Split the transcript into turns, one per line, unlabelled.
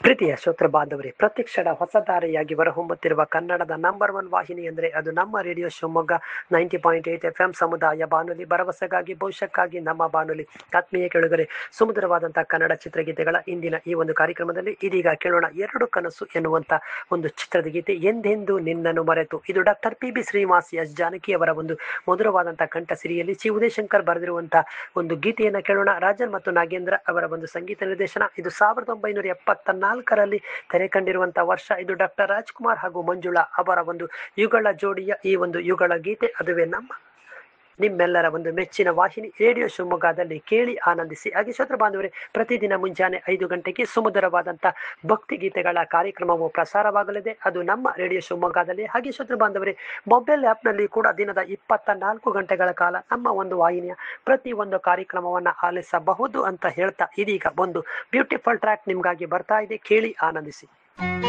ಪ್ರೀತಿಯ ಶ್ರೋತೃ ಬಾಂಧವರೇ ಪ್ರತಿಕ್ಷಣ ಹೊಸದಾರಿಯಾಗಿ ಹೊರಹೊಮ್ಮುತ್ತಿರುವ ಕನ್ನಡದ ನಂಬರ್ ಒನ್ ವಾಹಿನಿ ಅಂದರೆ ಅದು ನಮ್ಮ radio Shivamogga ninety point eight F M ಸಮುದಾಯ ಬಾನುಲಿ ಭರವಸೆಗಾಗಿ ಭವಿಷ್ಯಕ್ಕಾಗಿ ನಮ್ಮ ಬಾನುಲಿ ಆತ್ಮೀಯ ಕೆಳಗರೆ ಸುಮಧುರವಾದಂತಹ ಕನ್ನಡ ಚಿತ್ರಗೀತೆಗಳ ಇಂದಿನ ಈ ಒಂದು ಕಾರ್ಯಕ್ರಮದಲ್ಲಿ ಇದೀಗ ಕೇಳೋಣ ಎರಡು ಕನಸು ಎನ್ನುವಂತ ಒಂದು ಚಿತ್ರದ ಗೀತೆ ಎಂದೆಂದು ನಿನ್ನನ್ನು ಮರೆತು ಇದು doctor P B Srinivas S Janaki ಅವರ ಒಂದು ಮಧುರವಾದಂತಹ ಕಂಠಸಿರಿಯಲ್ಲಿ ಸಿ ಉದಯಶಂಕರ್ ಬರೆದಿರುವಂತಹ ಒಂದು ಗೀತೆಯನ್ನು ಕೇಳೋಣ ರಾಜನ್ ಮತ್ತು ನಾಗೇಂದ್ರ ಅವರ ಒಂದು ಸಂಗೀತ ನಿರ್ದೇಶನ ಇದು ಸಾವಿರದ ಒಂಬೈನೂರ ಎಪ್ಪತ್ತ ನಾಲ್ಕರಲ್ಲಿ ತೆರೆ ಕಂಡಿರುವಂತಹ ವರ್ಷ ಇದು ಡಾಕ್ಟರ್ ರಾಜ್ಕುಮಾರ್ ಹಾಗೂ ಮಂಜುಳಾ ಅವರ ಒಂದು ಯುಗಳ ಜೋಡಿಯ ಈ ಒಂದು ಯುಗಳ ಗೀತೆ ಅದುವೇ ನಮ್ಮ ನಿಮ್ಮೆಲ್ಲರ ಒಂದು ಮೆಚ್ಚಿನ ವಾಹಿನಿ ರೇಡಿಯೋ ಶಿವಮೊಗ್ಗದಲ್ಲಿ ಕೇಳಿ ಆನಂದಿಸಿ ಹಾಗೆ ಶ್ರೋತೃ ಬಾಂಧವರೇ ಪ್ರತಿದಿನ ಮುಂಜಾನೆ ಐದು ಗಂಟೆಗೆ ಸುಮಧುರವಾದಂಥ ಭಕ್ತಿ ಗೀತೆಗಳ ಕಾರ್ಯಕ್ರಮವು ಪ್ರಸಾರವಾಗಲಿದೆ ಅದು ನಮ್ಮ ರೇಡಿಯೋ ಶಿವಮೊಗ್ಗದಲ್ಲಿ ಹಾಗೆ ಶ್ರೋತೃ ಬಾಂಧವರೇ ಮೊಬೈಲ್ ಆ್ಯಪ್ನಲ್ಲಿ ಕೂಡ ದಿನದ ಇಪ್ಪತ್ತ ನಾಲ್ಕು ಗಂಟೆಗಳ ಕಾಲ ನಮ್ಮ ಒಂದು ವಾಹಿನಿಯ ಪ್ರತಿ ಒಂದು ಕಾರ್ಯಕ್ರಮವನ್ನು ಆಲಿಸಬಹುದು ಅಂತ ಹೇಳ್ತಾ ಇದೀಗ ಒಂದು ಬ್ಯೂಟಿಫುಲ್ ಟ್ರ್ಯಾಕ್ ನಿಮಗಾಗಿ ಬರ್ತಾ ಇದೆ ಕೇಳಿ ಆನಂದಿಸಿ